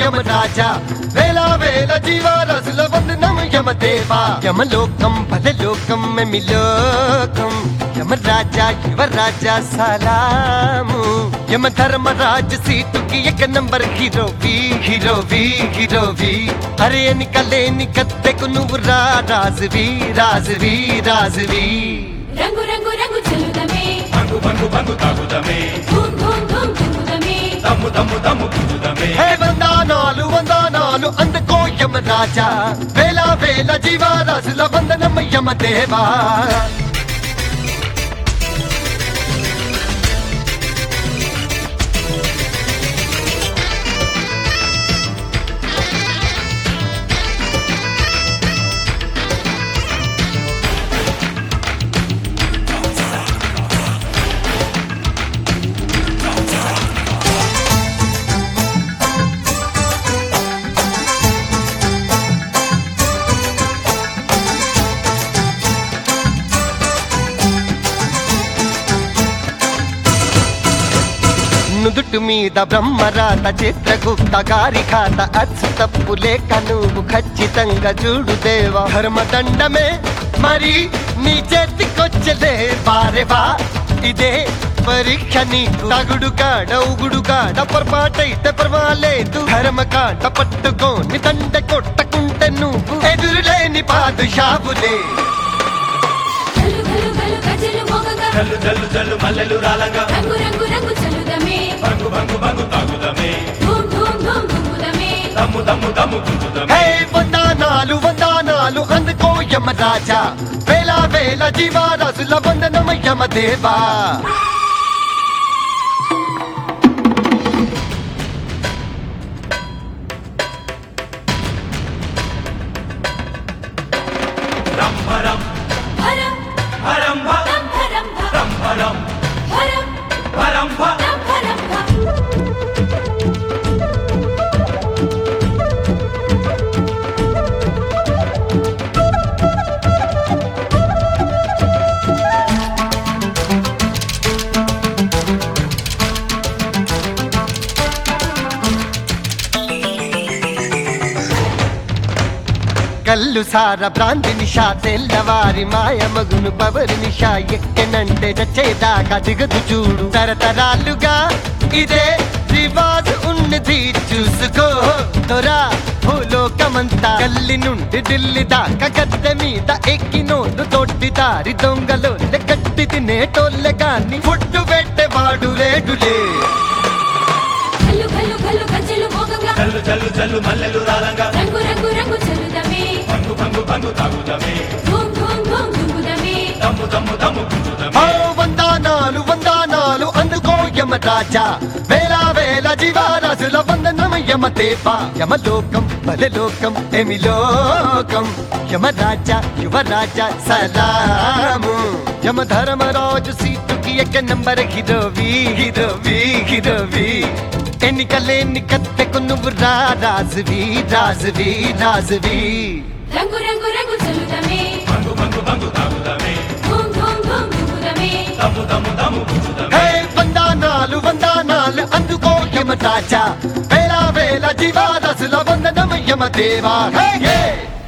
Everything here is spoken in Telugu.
యమరాజా వేల వేల జీవరాశుల వందనం యమదేవా యమలోకం పదలోకం మెమిలోకం యమరాజా యువరాజా సలాము యమ ధర్మరాజు సీటుకి ఎక నంబర్ హీరోవి హీరోవి హీరోవి అరే ఎన్నికలేని కత్తెకు నువ్వు రా రాజువి రాజువి రాజువి రంగు రంగు రంగు చెల్లుదమే బంగు బంగు బంగు తాగుదమే ధూమ్ ధూమ్ ధూమ్ దిగుదమే దమ్ము దమ్ము దమ్ము గుద్దుదమే హే వందనాలు వందనాలు అందుకో యమరాజా వేల వేల జీవరాశుల వందనం యమదేవా నుదుటి మీద బ్రహ్మరాత చిత్రగుప్త గారి ఖాత అచ్చు తప్పు లేక నువ్వు ఖచ్చితంగా చూడు దేవా ధర్మదండమే మరి నీ చేతికొచ్చలే బారెవా ఇదే పరీక్ష నీకు తగుడు కాడ ఉగుడు కాడ పొరపాటైతే పర్వాలేదు ధర్మ కాట పట్టుకోని దండ కొట్టకుంటే నువ్వు ఎదురులేని పాదుషావులే గల్లు గల్లు గల్లు గజలు మోగగా జల్లు జల్లు జల్లు మల్లెలు రాలంగా రంగు రంగు రంగు చెల్లుదమే బంగు బంగు బంగు తాగుదమే ధూమ్ ధూమ్ ధూమ్ దిగుదమే దమ్ము దమ్ము దమ్ము గుద్దుదమే హే వందనాలు వందనాలు అందుకో యమరాజా వేల వేల జీవరాశుల వందనం యమదేవా రంభరం హరం హరం భ రం హరం భ రంభరం హరం హరం భ రం హరం భ కల్లు సార భ్రాంతి నిషా తెల్లవారి మాయ మగును పవరి నిషా ఎక్కెనంటే చచ్చేదాకా దిగదు చూడు తరతరాలుగా ఇదే రివాజు ఉన్నది చూసుకో తొరా భూలోకమంతా కల్లి నుండి ఢిల్లీ దాకా గద్దె మీద ఎక్కినోళ్ళు తోటి దారి దొంగలో కట్టి తినేటోళ్ళే గాని ఫుడ్డు పెట్టేవాడు లేడులే గల్లు గల్లు గల్లు గజలు మోగగా జల్లు జల్లు జల్లు మల్లెలు రాలంగా రంగు రంగు రంగు చెల్లుదమే బంగు బంగు బంగు తాగుదమే ధూమ్ ధూమ్ ధూమ్ దిగుదమే దమ్ము దమ్ము దమ్ము ఓ గుద్దుదమే వందనాలు వందనాలు అందుకో యమరాజా వేల వేల జీవరాశుల వందనం యమదేవా యమలోకం బలలోకం ఎమి లోకం యమరాజా యువరాజా సలాము యమ ధర్మరాజు సీటుకి ఎక్క నంబర్ హీరోవి హీరోవి హీరోవి ఎన్నికలేని కత్తెకు నువ్వు రా రాజువి రాజువి రాజువి రంగు రంగు రంగు చెల్లుదమే బంగు బంగు బంగు తాగుదమే ధూమ్ ధూమ్ ధూమ్ దిగుదమే దమ్ము దమ్ము దమ్ము గుద్దుదమే హే వందనాలు వందనాలు అందుకో యమరాజా వేల వేల జీవాదశుల వందనం యమదేవా హే హే